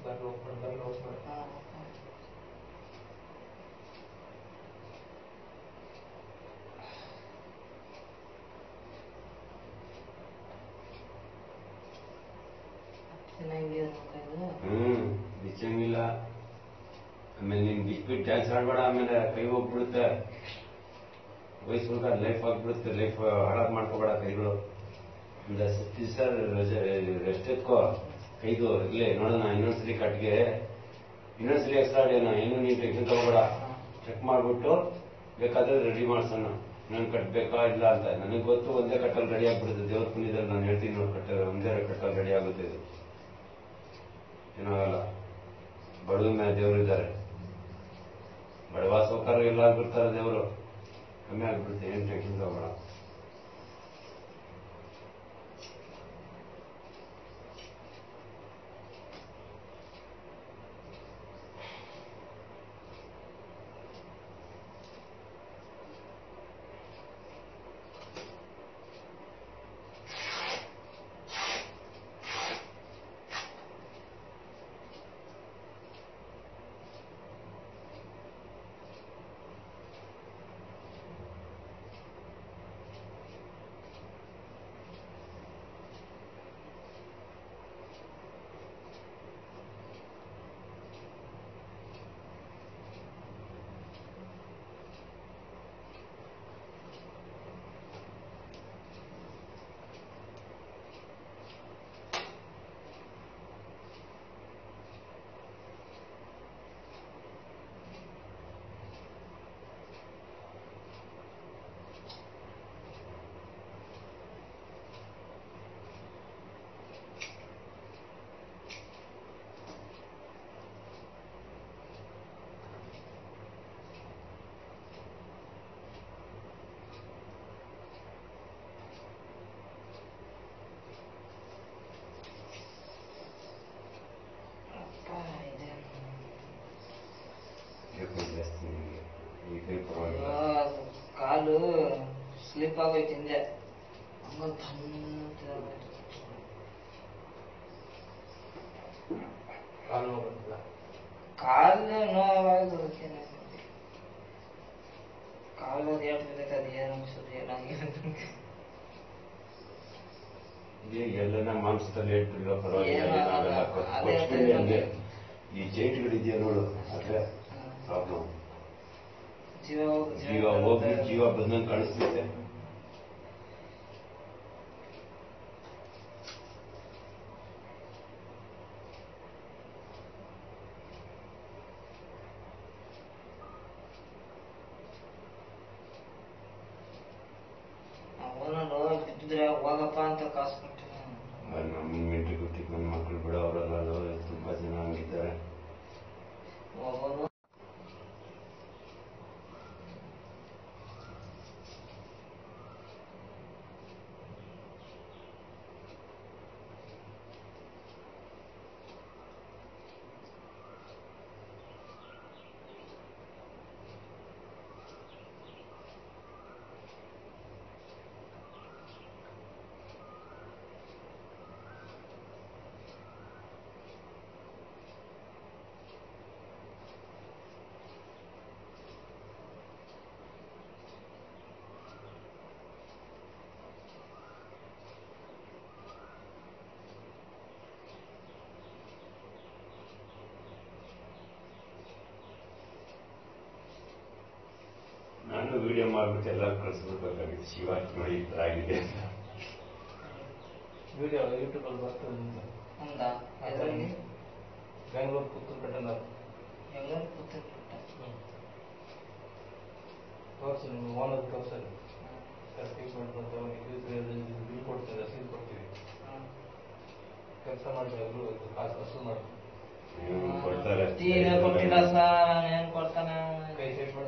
ಬರ್ಲು ಹೋಗ್ಬೇಡ ಬರ್ಲು ಹೋಗ್ಬೇಡ ಚೆನ್ನಾಗಿದೆ ನೋಡ್ತಾ ಇದು ಹ್ಮ್ ಬಿಚ್ಚಂಗಿಲ್ಲ ಆಮೇಲೆ ನೀನ್ ಬಿಟ್ಬಿಟ್ಟು ಡ್ಯಾನ್ಸ್ ಆಡ್ಬೇಡ ಆಮೇಲೆ ಕೈ ಹೋಗ್ಬಿಡುತ್ತೆ ವಯಸ್ಸು ಲೈಫ್ ಆಗ್ಬಿಡುತ್ತೆ ಲೈಫ್ ಹಾಳಾಗ್ ಮಾಡ್ಕೋಬೇಡ ಕೈಗಳು ಒಂದು ಹತ್ತು ದಿವಸ ರಜೆ ರೆಸ್ಟ್ ಎತ್ಕೋ ಕೈದು ಇರ್ಲಿ ನೋಡೋಣ ಇನ್ನೊಂದ್ಸಲಿ ಕಟ್ಗೆ ಇನ್ನೊಂದ್ಸಲಿ ಎಕ್ಸ್ಟ್ರಾ ಏನು ನೀನ್ ಟೆನ್ಷನ್ ತಗೋಬೇಡ ಚೆಕ್ ಮಾಡ್ಬಿಟ್ಟು ಬೇಕಾದ್ರೆ ರೆಡಿ ಮಾಡ್ಸೋಣ ನಾನು ಕಟ್ಬೇಕಾ ಇಲ್ಲ ಅಂತ ನನಗೆ ಗೊತ್ತು ಒಂದೇ ಕಟ್ಟಲ್ಲಿ ರೆಡಿ ಆಗ್ಬಿಡುತ್ತೆ ದೇವ್ರ ಪುಣ್ಯದಲ್ಲಿ ನಾನು ಹೇಳ್ತೀನಿ ನೋಡಿ ಕಟ್ಟ ಒಂದೇ ಕಟ್ಟಲ್ಲಿ ರೆಡಿ ಆಗುತ್ತೆ ಇದು ಏನಾಗಲ್ಲ ಬಡವ ಮೇಲೆ ದೇವರು ಇದ್ದಾರೆ ಬಡವ ಸೌಕರ್ಯ ಎಲ್ಲ ಬಿಡ್ತಾರೆ ದೇವರು ಕಮ್ಮಿ ಆಗ್ಬಿಡುತ್ತೆ ಏನ್ ಟೆನ್ಷನ್ ತಗೋಬೇಡ ಅಪ್ಪ ಇದೆ ಬೇಕು ಜಾಸ್ತಿ ನಿಮಗೆ ಈ ಕೈ ಪರವಾಗಿಲ್ಲ ಅಯ್ಯೋ, ಕಾಲು ಸ್ಲಿಪ್ ಆಗೋಯ್ತು ಹಿಂದೆ ಹಂಗ ತನ್ನ ಕಾಲು ನೋವು ಬಂತಲ್ಲ ಕಾಲು ನೋವಾಗುತ್ತೆ ಕಾಲು ಏಟ್ ಬಿದ್ದೈತೆ ಅದು ಏನು ಅನ್ಸುತ್ತೆ ಏನಾಗಿದೆ ಈಗ ಎಲ್ಲನ ಮಾಂಸದಲ್ಲಿ ಇಟ್ಟಿಲ್ಲ ಪರವಾಗಿಲ್ಲ ಏನೂ ಆಗಲ್ಲ. ಏನಾಗಲ್ಲ. ಕೊಚ್ಚ- ಅದೇ ಕೊಚ್ಬಿಡಿ ಅದೇ ಹಂಗೆ. ಈ ಜೈಟ್ಗಳಿದೆಯಾ ನೋಡು ಅದೇ ಪ್ರಾಬ್ಲಮ್ ಜೀವ ಹೋಗ್- ಜೀವ ಹೋಗಿ ಜೀವ ಬಂದಂಗೆ ಕಾಣಿಸ್ತೈತೆ ಅವನ ನೋವು ಬಿದ್ದಿದ್ರೆ ಹೋಗಪ್ಪ ಅಂತ ಕಾಸು ಕೊಟ್ಟಿಲ್ಲ ನಮ್ಮ ಮಿಂಟ್ರಿ ಗೊತ್ತಿತ್ತು ನನ್ನ ಮಕ್ಕಳು ಬಿಡೋ ಅವರೆಲ್ಲ ತುಂಬಾ ಜನ ಹಂಗಿದ್ದಾರೆ ಹೋಗೋನು ನಾನು ವಿಡಿಯೋ ಮಾಡ್ಬಿಟ್ಟು ಎಲ್ಲ ಕಳಿಸ್ಬಿಡ್ಬೇಕಾಗಿತ್ತು ಶಿವ ನೋಡಿ ಈ ಥರ ಆಗಿದೆ ಅಂತ ವಿಡಿಯೋ ಯೂಟ್ಯೂಬಲ್ಲಿ ಬರ್ತದೆ ನಿಮ್ದು. ಹೌದಾ ಎದ್ರಲ್ಲಿ ಬೆಂಗಳೂರು ಪುತ್ತೂರು ಕಟ್ಟಲ್ಲ ಎಲ್ಲರೂ ಕೂತಿರ್ಬಿಟ್ಟ ತೋರಿಸಿ ನಿಮ್ಮ ಓನರ್ ತೋರಿಸಲ್ಲಿ ಟ್ರೀಟ್ಮೆಂಟ್ ಮಾಡ್ತಾರೆ ಇದು ಬಿಲ್ ಕೊಡ್ತೀವಿ ರಸೀದು ಕೊಡ್ತೀವಿ ಕೆಲಸ ಮಾಡಿ ಎಲ್ಲರೂ ಕಾಸು ವಸೂಲು ಮಾಡಿ ಹ್ಮ್, ಕೊಡ್ತಾರೆ ತೀರ ಕೊಟ್ಟಿಲ್ಲ ಸರ್ ಏನ್ ಕೊಡ್ತಾನೆ ಕೈ ಸೈಡ್ ಮಾಡಿ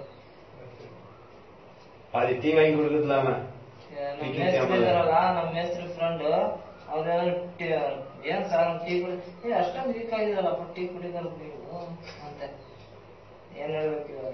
ಅದು ಟಿ ವಿ ಹುಡುಗದ್ಲಮ್ಮ ನಮ್ಮ ಮೇಸ್ತ್ರಿ ಇದಾರಲ್ಲ ನಮ್ಮ ಮೇಸ್ತ್ರಿ ಫ್ರೆಂಡ್ ಅವ್ರೆಲ್ಲ ಏನ್ ಸರ್ ಟೀ ಕುಡಿ ಏ ಅಷ್ಟೊಂದು ವೀಕ್ ಆಗಿದಾರಲ್ಲಪ್ಪ ಟೀ ಕುಡಿದಾರ ನೀವು ಅಂತ ಏನ್ ಹೇಳ್ಬೇಕು ಇವಾಗ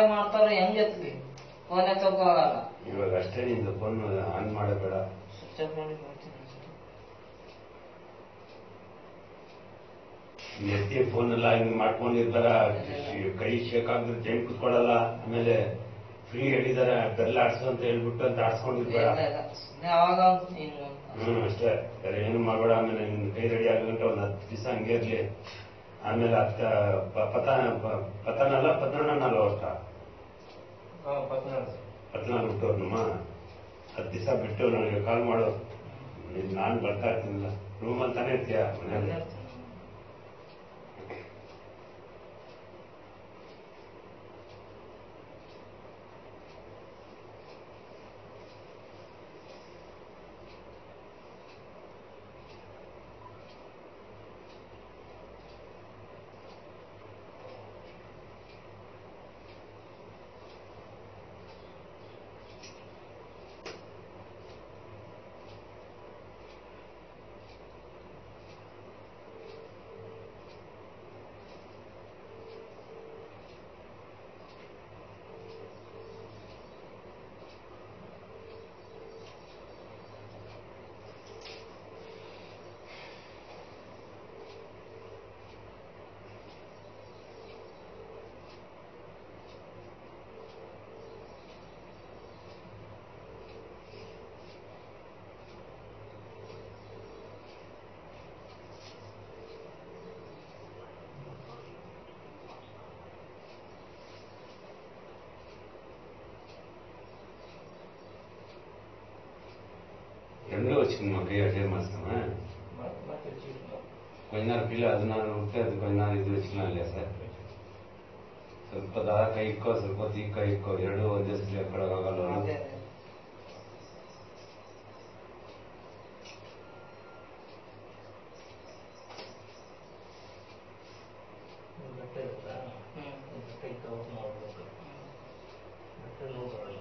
ಮಾಡ್ತಾರ ಹೆಂಗ್ ಎತ್ಲಿ ಫೋನ್ ಎತ್ತಕ್ಕಾಗಲ್ಲ ಇವಾಗ ಅಷ್ಟೇ ನಿಂದು ಫೋನ್ ಆನ್ ಮಾಡಬೇಡ ಸ್ವಿಚ್ ಆಫ್ ಮಾಡಿ ಬರ್ತೀನಿ ಅಷ್ಟೇ. ಎತ್ತಿ ಫೋನ್ ಎಲ್ಲ ಹಿಂಗ್ ಮಾಡ್ಕೊಂಡಿರ್ತಾರ ಕೈ ಶೇಕ್ ಆಗಿದ್ರೆ ಟೈಮ್ ಕುತ್ಕೊಡಲ್ಲ ಆಮೇಲೆ ಫ್ರೀ ಹೇಳಿದಾರೆ ಬೆಲ್ಲ ಆಡ್ಸು ಅಂತ ಹೇಳ್ಬಿಟ್ಟು ಅಂತ ಆಡ್ಸ್ಕೊಂಡಿರ್ಬೇಡ ಇಲ್ಲ ಇಲ್ಲ ಸುಮ್ನೆ ಅವಾಗ ಹಿಂಗ್ ಹ್ಮ್ ಅಷ್ಟೇ ಬೇರೆ ಏನು ಮಾಡಬೇಡ ಆಮೇಲೆ ನಿನ್ ಕೈ ರೆಡಿ ಆಗಂಟ ಒಂದ್ ಹತ್ತು ದಿವಸ ಹಂಗೆ ಇರ್ಲಿ ಆಮೇಲೆ ಅತ್ತ ಪ- ಪತನ ಪ- ಪತನಲ್ಲ ಪತನನಲ್ಲ ಅಷ್ಟ ಹಾಂ ಪತ್ನಾಡು ಪತನ ಬಿಟ್ಟವ್ರನ್ನಮ್ಮ ಹತ್ತು ದಿವಸ ಬಿಟ್ಟು ನನಗೆ ಕಾಲ್ ಮಾಡು ನೀನ್ ನಾನು ಬರ್ತಾ ಇರ್ತೀನಿಲ್ಲ ರೂಮಲ್ಲಿ ತಾನೇ ಇರ್ತೀಯ ಮನೇಲಿ ಅಲ್ಲೇ ಇರ್ತೀನಿ. எங்க வச்சுக்கணுமா கை அதே மாசம் ಮತ್ತೆ ಚೀಟ್ கொஞ்ச நேரம் கீழே ಹದಿನಾರು ರೂಪಾಯಿ ಅದು கொஞ்ச நேரம் ಇದು வச்சுக்கலாம் இல்லைಯಾ ಸರ್ ಸ್ವಲ್ಪ ದಾರ ಕೈ ಇಕ್ಕೋ ಸ್ವಲ್ಪ ಹೊತ್ತು ಈ ಕೈ ಇಕ್ಕೋ ಎರಡು ಒಂದೇ ಸಲ ಹಾಕೊಳಕ್ಕಾಗಲ್ಲ ಅದೇ ಅದೇ. ಬಟ್ಟೆ ಇರುತ್ತಾ ಹ್ಮ್. ಬಟ್ಟೆ ತಗೊಂಡು ನೋಡ್ಬೇಕು ಬಟ್ಟೆ ನೋಡಲ್ಲ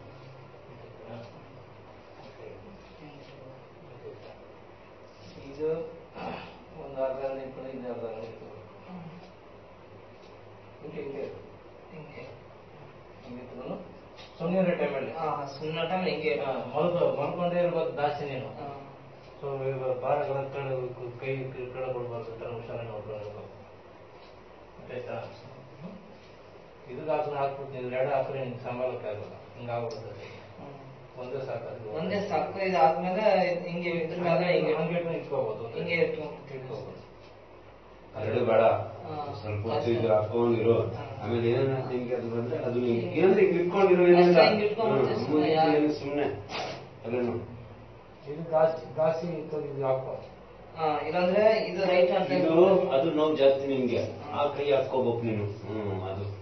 ಇದು ಒಂದು ಅರ್ಧ ಗಂಟೆ ಇಟ್ಕೊಂಡು ಇದು ಅರ್ಧ ಗಂಟೆ ಇಟ್ಕೊಂಡು ಹಿಂಗೆ ಹಿಂಗೆ ಹಿಂಗೆ. ಹಿಂಗೆ ಇಟ್ಕೊಂಡು ಸುಮ್ಮನೆ ಟೈಮಲ್ಲಿ ಆ, ಸುಮ್ನೆ ಟೈಮ್ ಹಿಂಗೆ ಮಲ್ಕೊ ಮಲ್ಕೊಂಡೇ ಇರ್ಬೇಕು ಜಾಸ್ತಿ ನೀನು ಆ, ಸೊ ಇವಾಗ ಭಾರಗಳ ಕೈ ಕೆಳ ಕೊಡ್ಬಾರ್ದು ತರ ಹುಷಾರಾಗಿ ನೋಡ್ಕೊಳ್ಬೇಕು ಆಯ್ತಾ ಇದಕ್ಕೆ ಹಾಕಿದ್ರೆ ಹಾಕ್ಬಿಟ್ಟು ನೀವು ಎರಡು ಹಾಕಿದ್ರೆ ನಿಂಗೆ ಸಂಭಾಳಕ್ಕೆ ಆಗಲ್ಲ ಹಿಂಗಾಗ್ಬಿಡ್ತದೆ ಹ್ಮ್. ಒಂದೇ ಸಾಕಾದ್ರೆ ಒಂದೇ ಸಾಕು ಇದಾದ್ಮೇಲೆ ಹಿಂಗೆ ಇದ್ರ ಮೇಲೆ ಹಿಂಗೆ ಹಂಗೆ ಇಟ್ಕೋಬಹುದು ಹಿಂಗೆ ಇಟ್ಕೊಂಡು ಇಟ್ಕೋಬಹುದು ಎರಡು ಬೇಡ ಹಾ. ಸ್ವಲ್ಪ ಹೊತ್ತು ಇದು ಹಾಕೊಂಡಿರು ಹಾ. ಆಮೇಲೆ ಏನ ನಿಮ್ಗೆ ಅದು ಬಂದ್ರೆ ಅದು ನಿಮ್ಗೆ ಏನಂದ್ರೆ ಹಿಂಗ್ ಇಟ್ಕೊಂಡಿರೋ ಏನಿಲ್ಲ ಅಷ್ಟೇ ಹಿಂಗ್ ಇಟ್ಕೊಂಡ್ಬಿಟ್ರೆ ಹ್ಮ್, ಸುಮ್ನೆ ಮುಂದೆ ಯಾರು- ಏನು ಸುಮ್ನೆ ಅದೇನು ಇದು ಗಾಸಿ ಗಾಸಿ ಇತ್ತು ಇದು ಹಾಕೋ ಆ, ಇಲ್ಲಾಂದ್ರೆ ಇದು ರೈಟ್ ಅಂತ ಇದು ಅದು ನೋವು ಜಾಸ್ತಿ ನಿಮ್ಗೆ ಆ ಕೈ ಹಾಕೋಬೇಕು ನೀನು ಹ್ಮ್ ಅದು